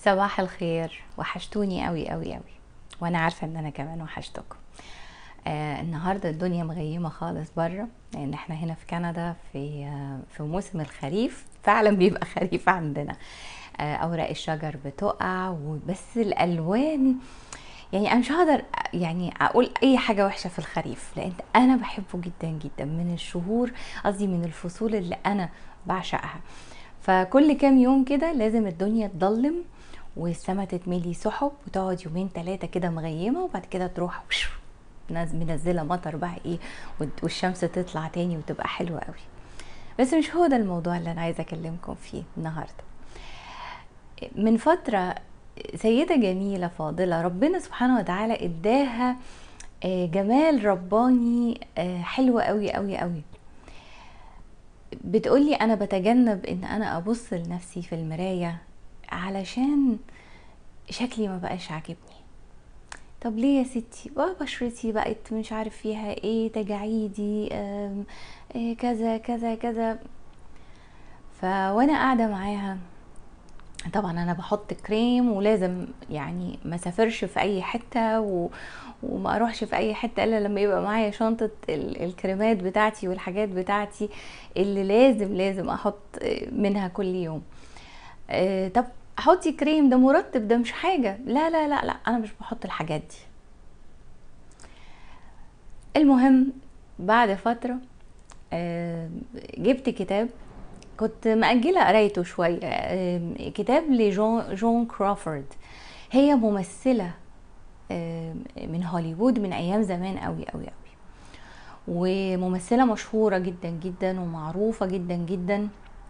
صباح الخير وحشتوني قوي قوي قوي وانا عارفه ان انا كمان وحشتكم آه النهارده الدنيا مغيمه خالص بره لان احنا هنا في كندا في آه في موسم الخريف فعلا بيبقى خريف عندنا آه اوراق الشجر بتقع وبس الالوان يعني انا مش هقدر يعني اقول اي حاجه وحشه في الخريف لان انا بحبه جدا جدا من الشهور قصدي من الفصول اللي انا بعشقها فكل كام يوم كده لازم الدنيا تضلم والسما تتملي سحب وتقعد يومين ثلاثه كده مغيمه وبعد كده تروح ناز- منزله مطر بقى ايه والد- والشمس تطلع تاني وتبقى حلوه قوي بس مش هو ده الموضوع اللي انا عايزه اكلمكم فيه النهارده من فتره سيده جميله فاضله ربنا سبحانه وتعالى اداها آه، جمال رباني آه، حلو قوي قوي قوي بتقولي انا بتجنب ان انا ابص لنفسي في المرايه علشان شكلي ما بقاش عاجبني طب ليه يا ستي بقى بشرتي بقت مش عارف فيها ايه تجاعيدي آم، إيه كذا كذا كذا فوانا قاعده معاها طبعا انا بحط كريم ولازم يعني ما سافرش في اي حته و... وما اروحش في اي حته الا لما يبقى معايا شنطه ال... الكريمات بتاعتي والحاجات بتاعتي اللي لازم لازم احط منها كل يوم آه، طب حطي كريم ده مرطب ده مش حاجه لا لا لا لا انا مش بحط الحاجات دي المهم بعد فتره آه، جبت كتاب كنت مأجلة قرايته شوية آم، كتاب لجون جون كرافورد هي ممثلة آم، من هوليوود من أيام زمان قوي قوي قوي وممثلة مشهورة جدا جدا ومعروفة جدا جدا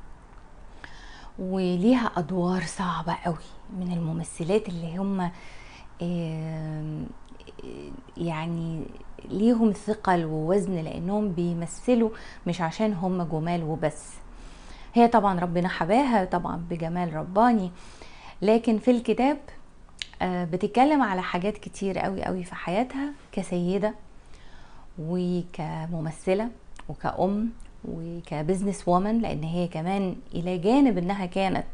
وليها أدوار صعبة قوي من الممثلات اللي هم آم، يعني ليهم ثقل ووزن لأنهم بيمثلوا مش عشان هم جمال وبس هي طبعا ربنا حباها طبعا بجمال رباني لكن في الكتاب آه، بتتكلم على حاجات كتير قوي قوي في حياتها كسيدة وكممثلة وكأم وكبزنس وومن لأن هي كمان إلى جانب إنها كانت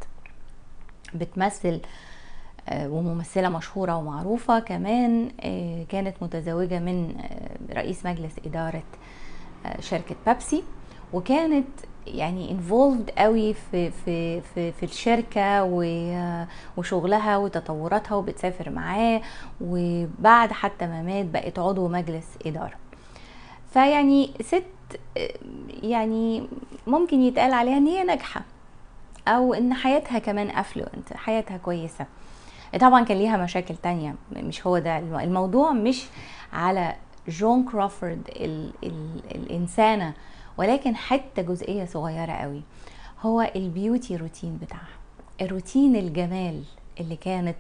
بتمثل آه، وممثلة مشهورة ومعروفة كمان آه، كانت متزوجة من آه، رئيس مجلس إدارة آه، شركة بيبسي وكانت يعني انفولد قوي في في في في الشركه و- وشغلها وتطوراتها وبتسافر معاه وبعد حتى ما مات بقت عضو مجلس اداره فيعني ست آه، يعني ممكن يتقال عليها ان هي ناجحه او ان حياتها كمان افلوينت حياتها كويسه طبعا كان ليها مشاكل تانية مش هو ده الم- الموضوع مش على جون كروفورد ال ال الإنسانة ولكن حتى جزئية صغيرة قوي هو البيوتي روتين بتاعها الروتين الجمال اللي كانت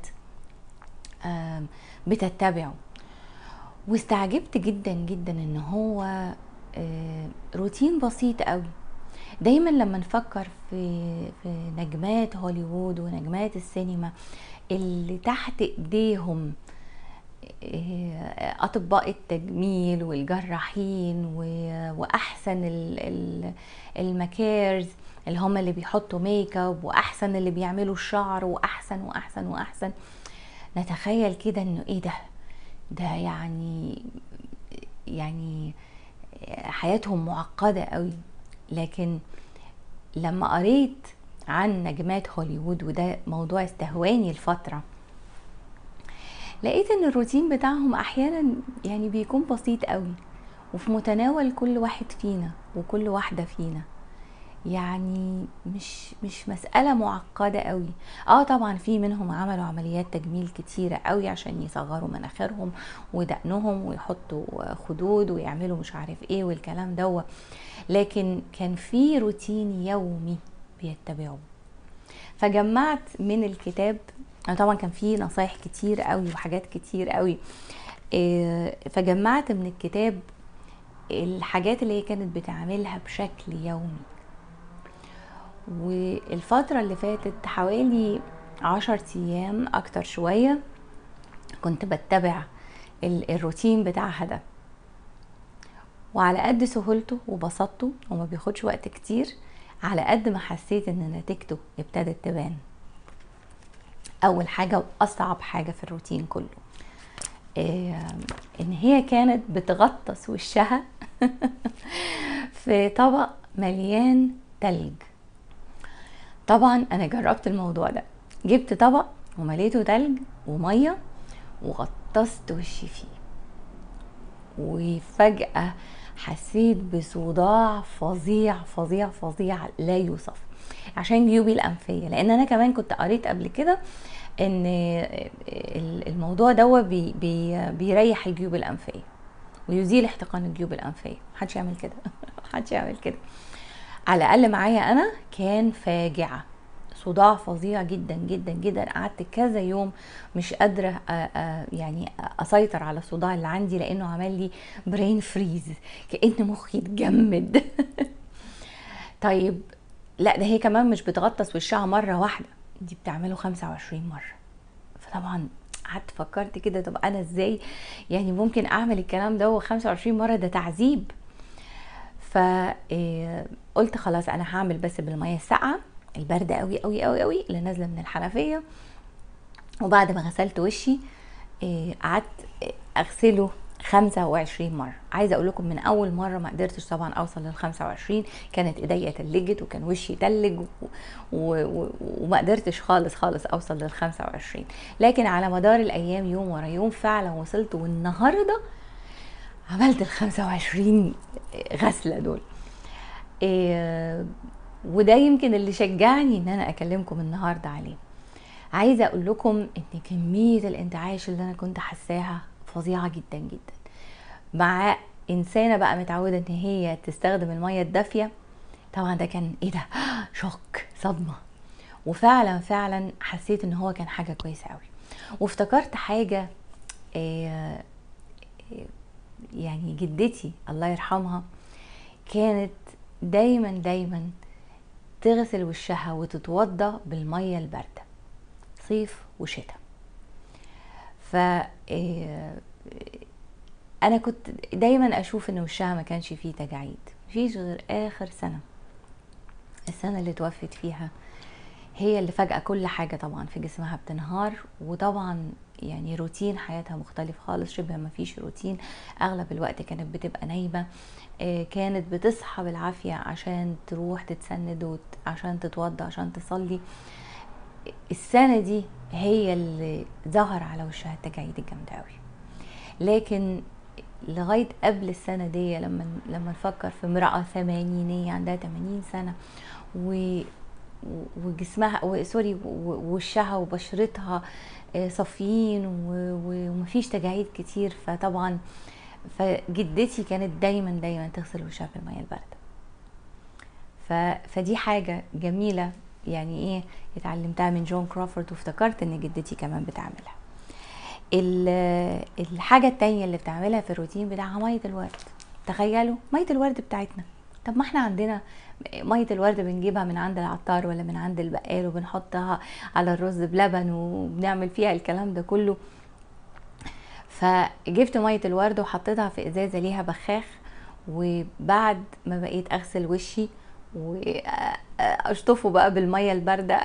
آم، بتتبعه واستعجبت جدا جدا ان هو آه، روتين بسيط قوي دايما لما نفكر في في نجمات هوليوود ونجمات السينما اللي تحت ايديهم آه، اطباء التجميل والجراحين و- واحسن ال- ال- المكيرز اللي هم اللي بيحطوا ميك اب واحسن اللي بيعملوا الشعر واحسن واحسن واحسن نتخيل كده انه ايه ده ده يعني يعني حياتهم معقدة قوي لكن لما قريت عن نجمات هوليوود وده موضوع استهواني الفترة لقيت ان الروتين بتاعهم احيانا يعني بيكون بسيط قوي وفي متناول كل واحد فينا وكل واحدة فينا يعني مش مش مسألة معقدة قوي اه طبعا في منهم عملوا عمليات تجميل كتيرة قوي عشان يصغروا مناخيرهم ودقنهم ويحطوا خدود ويعملوا مش عارف ايه والكلام دوا لكن كان في روتين يومي بيتبعوه فجمعت من الكتاب أنا طبعا كان فيه نصايح كتير قوي وحاجات كتير قوي إيه، فجمعت من الكتاب الحاجات اللي هي كانت بتعملها بشكل يومي والفترة اللي فاتت حوالي عشر أيام أكتر شوية كنت بتبع ال- الروتين بتاعها ده وعلى قد سهولته وبساطته وما بياخدش وقت كتير على قد ما حسيت ان نتيجته ابتدت تبان اول حاجه واصعب حاجه في الروتين كله آه، ان هي كانت بتغطس وشها في طبق مليان تلج طبعا انا جربت الموضوع ده جبت طبق ومليته تلج وميه وغطست وشي فيه وفجأة حسيت بصداع فظيع فظيع فظيع لا يوصف عشان جيوبي الأنفية لأن أنا كمان كنت قريت قبل كده ان الموضوع ده بي بي بيريح الجيوب الانفيه ويزيل احتقان الجيوب الانفيه محدش يعمل كده محدش يعمل كده على الاقل معايا انا كان فاجعه صداع فظيع جدا جدا جدا قعدت كذا يوم مش قادره يعني اسيطر على الصداع اللي عندي لانه عمل لي برين فريز كان مخي اتجمد طيب لا ده هي كمان مش بتغطس وشها مره واحده دي بتعمله 25 مره فطبعا قعدت فكرت كده طب انا ازاي يعني ممكن اعمل الكلام ده 25 مره ده تعذيب فقلت خلاص انا هعمل بس بالميه الساقعه البارده قوي قوي قوي قوي اللي نازله من الحنفيه وبعد ما غسلت وشي قعدت اغسله 25 مرة عايزة اقول لكم من اول مرة ما قدرتش طبعا اوصل لل 25 كانت ايديا تلجت وكان وشي تلج و... و... و... وما قدرتش خالص خالص اوصل لل 25 لكن على مدار الايام يوم ورا يوم فعلا وصلت والنهارده عملت ال 25 غسلة دول إيه وده يمكن اللي شجعني ان انا اكلمكم النهارده عليه عايزه اقول لكم ان كميه الانتعاش اللي انا كنت حاساها فظيعه جدا جدا مع انسانه بقى متعوده ان هي تستخدم الميه الدافيه طبعا ده كان ايه ده شوك صدمه وفعلا فعلا حسيت ان هو كان حاجه كويسه قوي وافتكرت حاجه إيه يعني جدتي الله يرحمها كانت دايما دايما تغسل وشها وتتوضى بالميه البارده صيف وشتاء ف انا كنت دايما اشوف ان وشها ما كانش فيه تجاعيد مفيش غير اخر سنه السنه اللي توفت فيها هي اللي فجاه كل حاجه طبعا في جسمها بتنهار وطبعا يعني روتين حياتها مختلف خالص شبه ما فيش روتين اغلب الوقت كانت بتبقى نايمه كانت بتصحى بالعافيه عشان تروح تتسند عشان تتوضى عشان تصلي السنه دي هي اللي ظهر على وشها التجاعيد الجامده قوي لكن لغايه قبل السنه دي لما لما نفكر في امراه ثمانينيه عندها 80 سنه و وجسمها سوري وشها وبشرتها صافيين ومفيش تجاعيد كتير فطبعا فجدتي كانت دايما دايما تغسل وشها بالميه البارده فدي حاجه جميله يعني ايه اتعلمتها من جون كروفورد وافتكرت ان جدتي كمان بتعملها الحاجة التانية اللي بتعملها في الروتين بتاعها مية الورد تخيلوا مية الورد بتاعتنا طب ما احنا عندنا مية الورد بنجيبها من عند العطار ولا من عند البقال وبنحطها على الرز بلبن وبنعمل فيها الكلام ده كله فجبت مية الورد وحطيتها في ازازة ليها بخاخ وبعد ما بقيت اغسل وشي واشطفه بقى بالمية الباردة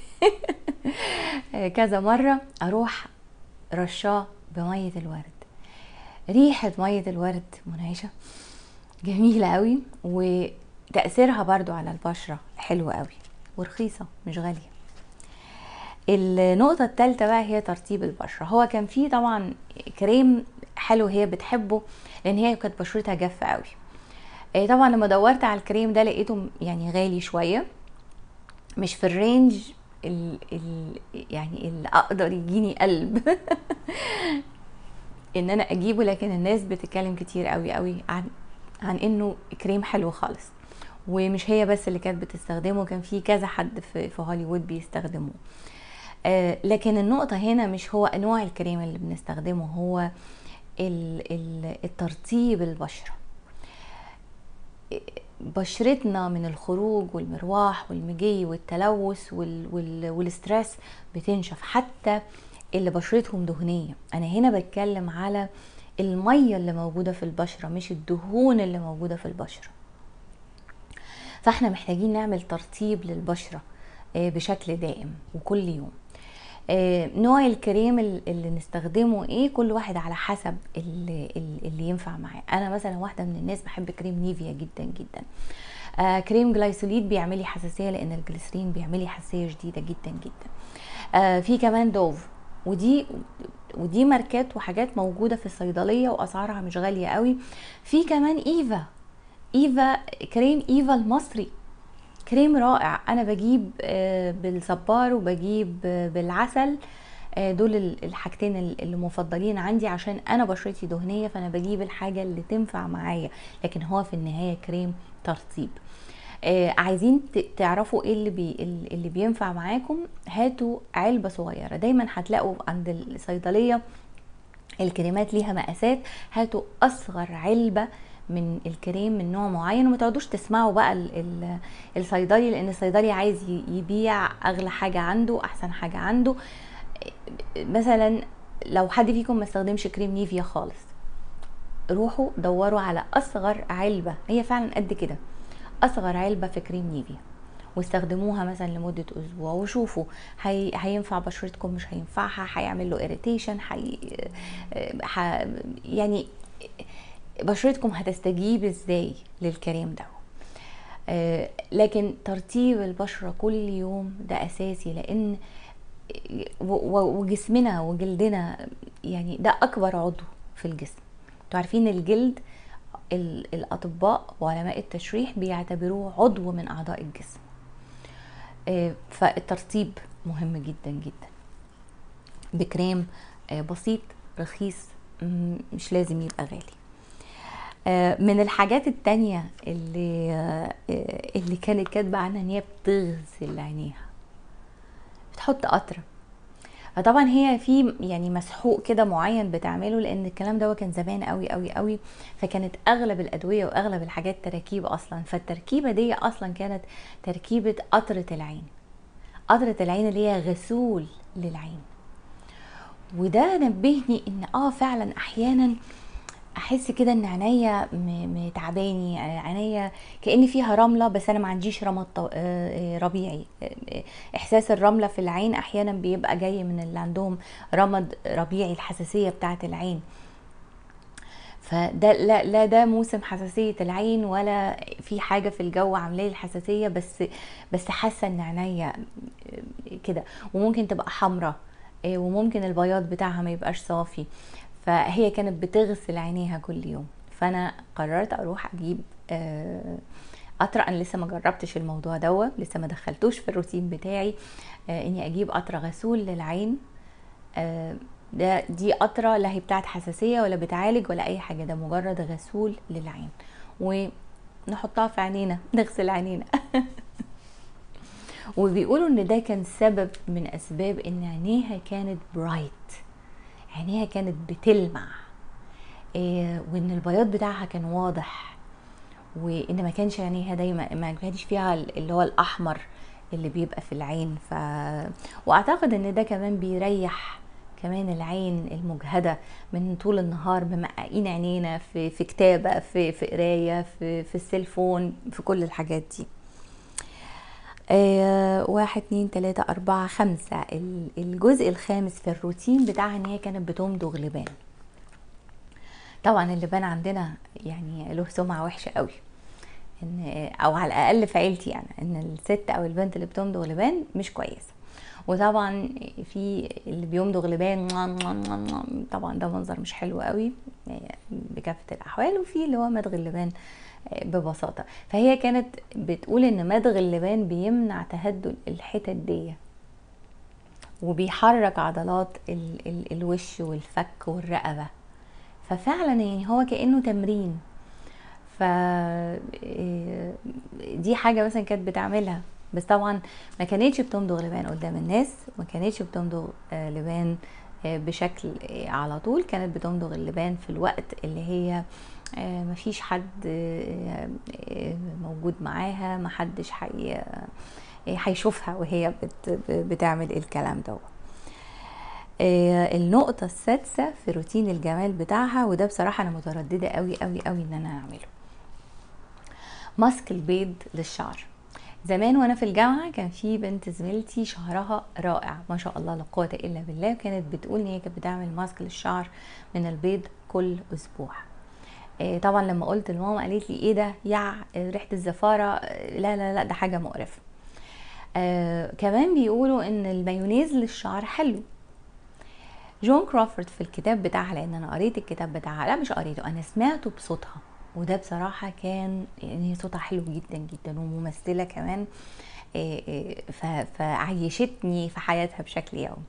كذا مرة اروح رشاه بمية الورد ريحة مية الورد منعشة جميلة قوي وتأثيرها برضو على البشرة حلو قوي ورخيصة مش غالية النقطة الثالثة بقى هي ترطيب البشرة هو كان فيه طبعا كريم حلو هي بتحبه لان هي كانت بشرتها جافة قوي طبعا لما دورت على الكريم ده لقيته يعني غالي شوية مش في الرينج ال ال يعني اللي اقدر يجيني قلب ان انا اجيبه لكن الناس بتتكلم كتير قوي قوي عن عن انه كريم حلو خالص ومش هي بس اللي كانت بتستخدمه كان في كذا حد في, في هوليوود بيستخدموه آه لكن النقطة هنا مش هو انواع الكريم اللي بنستخدمه هو ال ال الترطيب البشرة بشرتنا من الخروج والمروح والمجي والتلوث وال وال والستريس بتنشف حتى اللي بشرتهم دهنية انا هنا بتكلم على المية اللي موجودة في البشرة مش الدهون اللي موجودة في البشرة فاحنا محتاجين نعمل ترطيب للبشرة بشكل دائم وكل يوم آه، نوع الكريم ال- اللي نستخدمه ايه كل واحد على حسب اللي, اللي ينفع معاه انا مثلا واحده من الناس بحب كريم نيفيا جدا جدا آه كريم جلايسوليد بيعمل لي حساسيه لان الجليسرين بيعمل لي حساسيه شديده جدا جدا آه في كمان دوف ودي ودي ماركات وحاجات موجوده في الصيدليه واسعارها مش غاليه قوي في كمان ايفا ايفا كريم ايفا المصري كريم رائع انا بجيب آه، بالصبار وبجيب آه، بالعسل آه، دول ال- الحاجتين ال- اللي مفضلين عندي عشان انا بشرتي دهنيه فانا بجيب الحاجه اللي تنفع معايا لكن هو في النهايه كريم ترطيب آه، عايزين ت- تعرفوا ايه اللي بي اللي بينفع معاكم هاتوا علبه صغيره دايما هتلاقوا عند الصيدليه الكريمات ليها مقاسات هاتوا اصغر علبه من الكريم من نوع معين وما تقعدوش تسمعوا بقى ال- ال- الصيدلي لان الصيدلي عايز ي- يبيع اغلى حاجه عنده احسن حاجه عنده مثلا لو حد فيكم ما استخدمش كريم نيفيا خالص روحوا دوروا على اصغر علبه هي فعلا قد كده اصغر علبه في كريم نيفيا واستخدموها مثلا لمده اسبوع وشوفوا هي... هينفع بشرتكم مش هينفعها هيعمل له اريتيشن هي... ح... يعني بشرتكم هتستجيب ازاي للكريم ده آه، لكن ترطيب البشرة كل يوم ده أساسي لأن و- و- وجسمنا وجلدنا يعني ده أكبر عضو في الجسم انتوا عارفين الجلد ال- الأطباء وعلماء التشريح بيعتبروه عضو من أعضاء الجسم آه، فالترطيب مهم جدا جدا بكريم آه، بسيط رخيص م- مش لازم يبقى غالي آه، من الحاجات التانية اللي آه، اللي كانت كاتبة عنها ان هي بتغسل عينيها بتحط قطرة فطبعا هي في يعني مسحوق كده معين بتعمله لان الكلام ده كان زمان قوي قوي قوي فكانت اغلب الادويه واغلب الحاجات تراكيب اصلا فالتركيبه دي اصلا كانت تركيبه قطره العين قطره العين اللي هي غسول للعين وده نبهني ان اه فعلا احيانا احس كده ان عينيا م- متعباني عينيا كان فيها رمله بس انا ما عنديش رمد طو- آه، آه، ربيعي آه، آه، احساس الرمله في العين احيانا بيبقى جاي من اللي عندهم رمد ربيعي الحساسيه بتاعه العين فده لا لا ده موسم حساسيه العين ولا في حاجه في الجو عامله لي الحساسيه بس بس حاسه ان عينيا كده وممكن تبقى حمراء وممكن البياض بتاعها ما يبقاش صافي فهي كانت بتغسل عينيها كل يوم فانا قررت اروح اجيب آه، قطره انا لسه ما جربتش الموضوع دوا لسه ما دخلتوش في الروتين بتاعي آه، اني اجيب قطره غسول للعين آه، ده دي قطره لا هي بتاعت حساسيه ولا بتعالج ولا اي حاجه ده مجرد غسول للعين ونحطها في عينينا نغسل عينينا وبيقولوا ان ده كان سبب من اسباب ان عينيها كانت برايت عينيها كانت بتلمع إيه وان البياض بتاعها كان واضح وان ما كانش عينيها دايما ما كانش فيها اللي هو الاحمر اللي بيبقى في العين ف واعتقد ان ده كمان بيريح كمان العين المجهدة من طول النهار ممققين عينينا في في كتابة في في قراية في في السيلفون في كل الحاجات دي آه واحد اتنين تلاتة أربعة خمسة ال- الجزء الخامس في الروتين بتاعها إن هي كانت بتمضغ لبان طبعا اللبان عندنا يعني له سمعة وحشة قوي إن أو على الأقل في عيلتي يعني إن الست أو البنت اللي بتمضغ لبان مش كويسة وطبعا في اللي بيمضغ لبان طبعا ده منظر مش حلو قوي بكافة الأحوال وفي اللي هو مضغ اللبان ببساطة فهي كانت بتقول ان مضغ اللبان بيمنع تهدل الحتت دي وبيحرك عضلات ال ال الوش والفك والرقبة ففعلا يعني هو كأنه تمرين ف دي حاجة مثلا كانت بتعملها بس طبعا ما كانتش بتمضغ لبان قدام الناس ما كانتش بتمضغ آه، لبان آه، بشكل آه، على طول كانت بتمضغ اللبان في الوقت اللي هي آه، مفيش حد آه، آه، موجود معاها محدش حي آه، هيشوفها وهي بت بتعمل الكلام ده آه، النقطة السادسة في روتين الجمال بتاعها وده بصراحة أنا مترددة قوي قوي قوي إن أنا أعمله ماسك البيض للشعر زمان وانا في الجامعه كان في بنت زميلتي شعرها رائع ما شاء الله لا قوه الا بالله كانت بتقول ان هي كانت بتعمل ماسك للشعر من البيض كل اسبوع آه، طبعا لما قلت لماما قالت لي ايه ده يع ريحه الزفاره آه، لا لا لا ده حاجه مقرفه آه كمان بيقولوا ان المايونيز للشعر حلو جون كروفورد في الكتاب بتاعها لان انا قريت الكتاب بتاعها لا مش قريته انا سمعته بصوتها وده بصراحة كان يعني صوتها حلو جدا جدا وممثلة كمان آه، آه، فعيشتني في حياتها بشكل يومي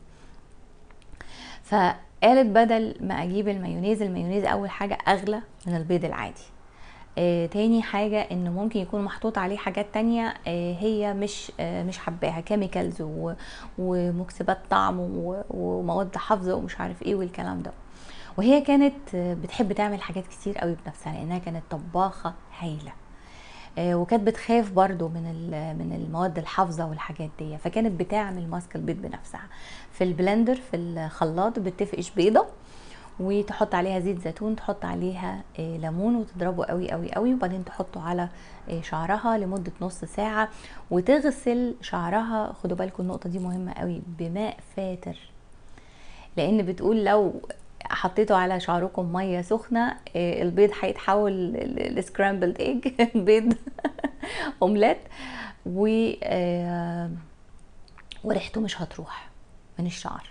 فقالت بدل ما اجيب المايونيز المايونيز اول حاجة اغلى من البيض العادي آه تاني حاجة ان ممكن يكون محطوط عليه حاجات تانية آه هي مش آه مش حباها كيميكالز ومكسبات طعم ومواد حافظة ومش عارف ايه والكلام ده وهي كانت بتحب تعمل حاجات كتير قوي بنفسها لانها كانت طباخه هايله آه، وكانت بتخاف برضو من من المواد الحافظه والحاجات دي فكانت بتعمل ماسك البيض بنفسها في البلندر في الخلاط بتفقش بيضه وتحط عليها زيت زيتون تحط عليها آه، ليمون وتضربه قوي قوي قوي وبعدين تحطه على آه، شعرها لمده نص ساعه وتغسل شعرها خدوا بالكم النقطه دي مهمه قوي بماء فاتر لان بتقول لو حطيته على شعركم ميه سخنه آه، البيض هيتحول لسكرامبلد ايج بيض اومليت و آه، وريحته مش هتروح من الشعر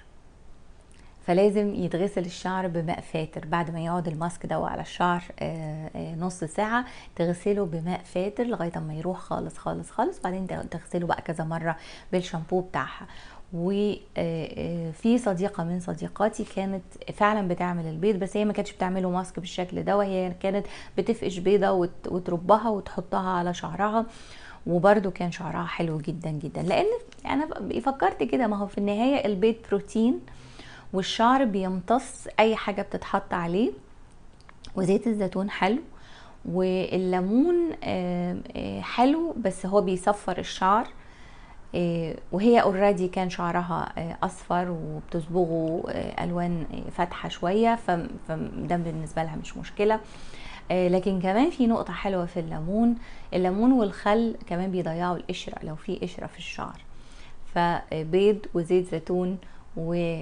فلازم يتغسل الشعر بماء فاتر بعد ما يقعد الماسك ده على الشعر آه، نص ساعة تغسله بماء فاتر لغاية ما يروح خالص خالص خالص بعدين تغسله بقى كذا مرة بالشامبو بتاعها وفي آه، آه، صديقة من صديقاتي كانت فعلا بتعمل البيض بس هي ما كانتش بتعمله ماسك بالشكل ده وهي كانت بتفقش بيضة وتربها وتحطها على شعرها وبرده كان شعرها حلو جدا جدا لان انا فكرت كده ما هو في النهاية البيض بروتين والشعر بيمتص اي حاجة بتتحط عليه وزيت الزيتون حلو والليمون آه، حلو بس هو بيصفر الشعر إيه، وهي اوريدي كان شعرها إيه، اصفر وبتصبغه إيه، الوان فاتحه شويه فده بالنسبه لها مش مشكله لكن كمان في نقطة حلوة في الليمون الليمون والخل كمان بيضيعوا القشرة لو في قشرة في الشعر فبيض وزيت زيتون و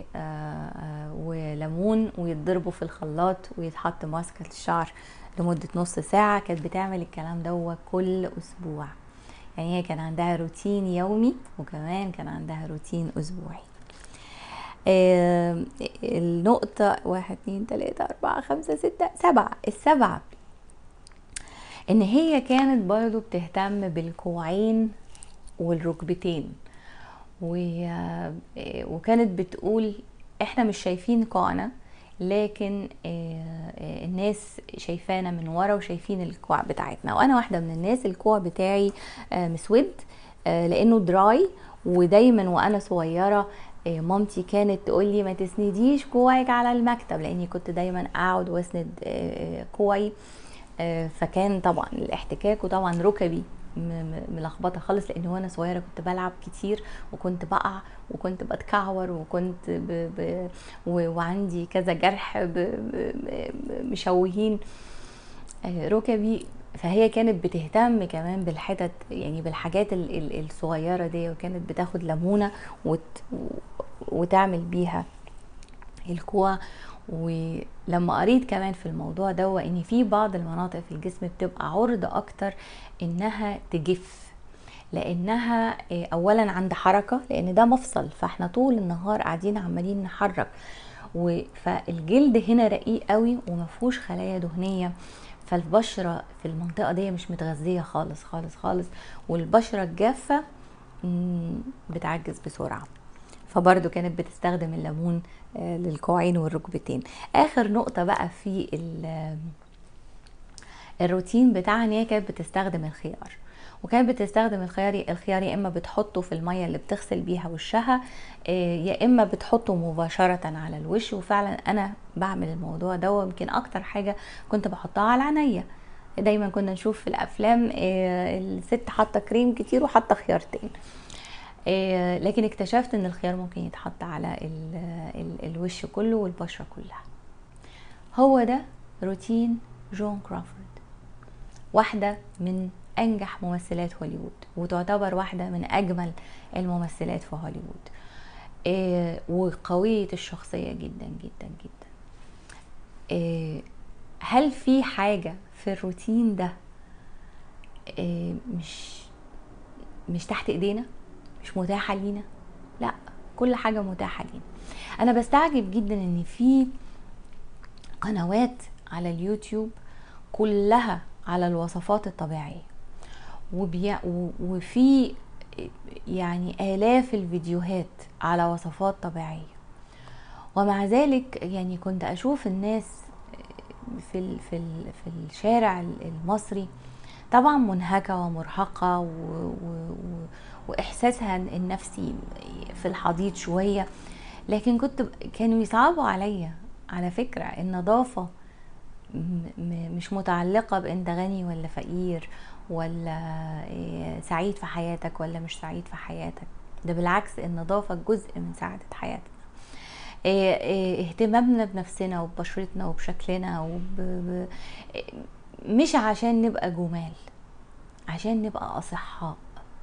وليمون ويتضربوا في الخلاط ويتحط ماسكة الشعر لمدة نص ساعة كانت بتعمل الكلام ده كل أسبوع يعني هي كان عندها روتين يومي وكمان كان عندها روتين اسبوعي آه النقطة واحد اتنين تلاتة أربعة خمسة ستة سبعة السبعة إن هي كانت برضو بتهتم بالكوعين والركبتين آه، وكانت بتقول احنا مش شايفين قاعنا لكن آه، آه، الناس شايفانا من ورا وشايفين الكوع بتاعتنا وانا واحده من الناس الكوع بتاعي آه، مسود لانه دراي ودايما وانا صغيره مامتي كانت تقول لي ما تسنديش كوعك على المكتب لاني كنت دايما اقعد واسند كوعي فكان طبعا الاحتكاك وطبعا ركبي ملخبطه خالص لان وانا صغيره كنت بلعب كتير وكنت بقع وكنت بتكعور وكنت ب... ب... وعندي كذا جرح ب... ب... مشوهين آه، ركبي فهي كانت بتهتم كمان بالحتت يعني بالحاجات الصغيره دي وكانت بتاخد ليمونه وت... وتعمل بيها الكوع ولما قريت كمان في الموضوع ده ان في بعض المناطق في الجسم بتبقى عرضة اكتر انها تجف لانها آه، اولا عند حركة لان ده مفصل فاحنا طول النهار قاعدين عمالين نحرك فالجلد هنا رقيق قوي ومفهوش خلايا دهنية فالبشرة في المنطقة دي مش متغذية خالص خالص خالص والبشرة الجافة بتعجز بسرعة فبرضو كانت بتستخدم الليمون آه، للكوعين والركبتين اخر نقطة بقى في الروتين بتاعها ان هي كانت بتستخدم الخيار وكانت بتستخدم الخيار الخيار يا اما بتحطه في الميه اللي بتغسل بيها وشها آه، يا اما بتحطه مباشره على الوش وفعلا انا بعمل الموضوع ده ويمكن اكتر حاجه كنت بحطها على عينيا دايما كنا نشوف في الافلام آه، الست حاطه كريم كتير وحاطه خيارتين آه، لكن اكتشفت ان الخيار ممكن يتحط على ال ال الوش كله والبشرة كلها هو ده روتين جون كرافورد واحدة من انجح ممثلات هوليوود وتعتبر واحده من اجمل الممثلات في هوليوود آه، وقويه الشخصيه جدا جدا جدا آه، هل في حاجه في الروتين ده آه، مش مش تحت ايدينا مش متاحه لينا لا كل حاجه متاحه لينا انا بستعجب جدا ان في قنوات على اليوتيوب كلها على الوصفات الطبيعيه وبي... وفي يعني آلاف الفيديوهات على وصفات طبيعية ومع ذلك يعني كنت أشوف الناس في ال... في ال... في الشارع المصري طبعا منهكة ومرهقة و... و... وإحساسها النفسي في الحضيض شوية لكن كنت كانوا يصعبوا عليا على فكرة النظافة مش متعلقة بأنت غني ولا فقير ولا إيه، سعيد في حياتك ولا مش سعيد في حياتك ده بالعكس النظافة جزء من سعادة حياتنا إيه، إيه، اهتمامنا بنفسنا وببشرتنا وبشكلنا وب... مش عشان نبقى جمال عشان نبقى أصحاء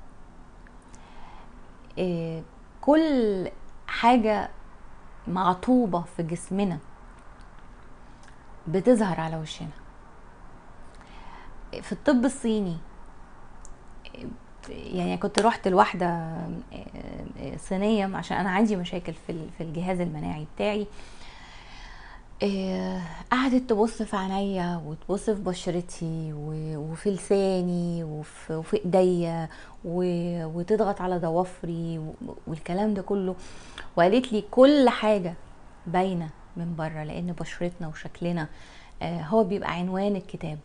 كل حاجة معطوبة في جسمنا بتظهر على وشنا في الطب الصيني يعني كنت رحت لواحدة صينية عشان أنا عندي مشاكل في الجهاز المناعي بتاعي قعدت تبص في عينيا وتبص في بشرتي وفي لساني وفي ايديا وتضغط على ضوافري والكلام ده كله وقالت لي كل حاجه باينه من بره لان بشرتنا وشكلنا آه، هو بيبقى عنوان الكتاب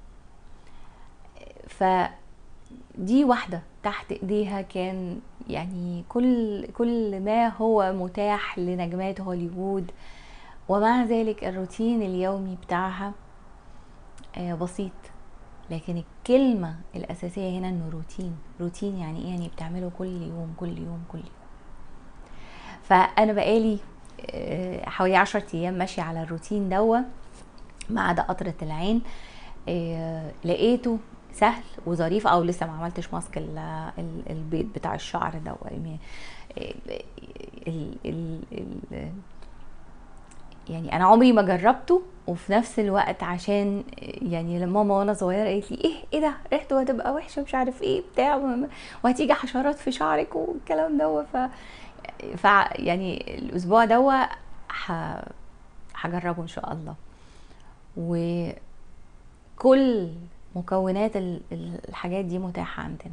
فدي واحدة تحت ايديها كان يعني كل كل ما هو متاح لنجمات هوليوود ومع ذلك الروتين اليومي بتاعها آه، بسيط لكن الكلمة الأساسية هنا إنه روتين روتين يعني إيه يعني بتعمله كل يوم كل يوم كل يوم فأنا بقالي آه، حوالي عشرة أيام ماشية على الروتين دوا ما عدا قطرة العين آه، لقيته سهل وظريف او لسه ما عملتش ماسك البيض بتاع الشعر ده يعني انا عمري ما جربته وفي نفس الوقت عشان يعني لما ماما وانا صغيره قالت لي ايه ايه ده ريحته هتبقى وحشه مش عارف ايه بتاع وهتيجي حشرات في شعرك والكلام ده ف ف يعني الاسبوع ده هجربه ان شاء الله وكل مكونات الحاجات دي متاحه عندنا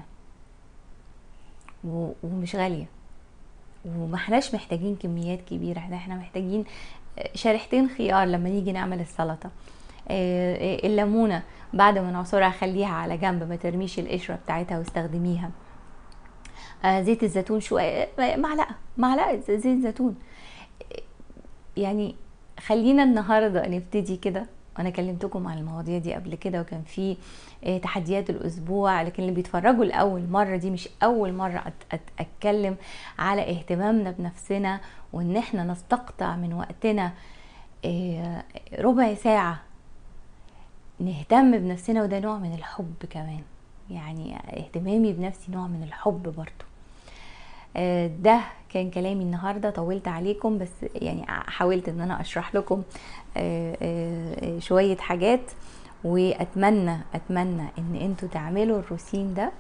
ومش غاليه وما احناش محتاجين كميات كبيره احنا محتاجين شريحتين خيار لما نيجي نعمل السلطه آه، آه، الليمونه بعد ما نعصرها خليها على جنب ما ترميش القشره بتاعتها واستخدميها آه، زيت الزيتون شويه معلقه معلقه زيت زيتون يعني خلينا النهارده نبتدي كده وانا كلمتكم عن المواضيع دي قبل كده وكان في تحديات الاسبوع لكن اللي بيتفرجوا لاول مره دي مش اول مره اتكلم على اهتمامنا بنفسنا وان احنا نستقطع من وقتنا آه، ربع ساعة نهتم بنفسنا وده نوع من الحب كمان يعني اهتمامي بنفسي نوع من الحب برضو آه، ده كان كلامي النهارده طولت عليكم بس يعني حاولت ان انا اشرح لكم آه، شويه حاجات واتمنى اتمنى ان انتوا تعملوا الروسين ده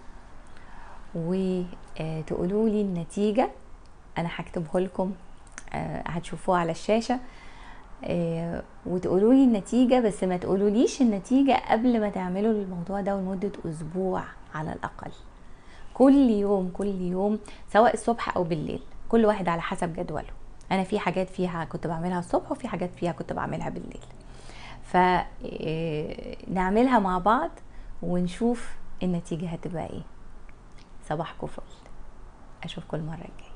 وتقولوا لي النتيجه انا هكتبه لكم آه، هتشوفوه على الشاشة آه، وتقولوا لي النتيجة بس ما تقولوليش النتيجة قبل ما تعملوا الموضوع ده لمدة أسبوع على الأقل كل يوم كل يوم سواء الصبح أو بالليل كل واحد على حسب جدوله أنا في حاجات فيها كنت بعملها الصبح وفي حاجات فيها كنت بعملها بالليل فنعملها آه، مع بعض ونشوف النتيجة هتبقى ايه صباحكم فل اشوفكم المرة الجاية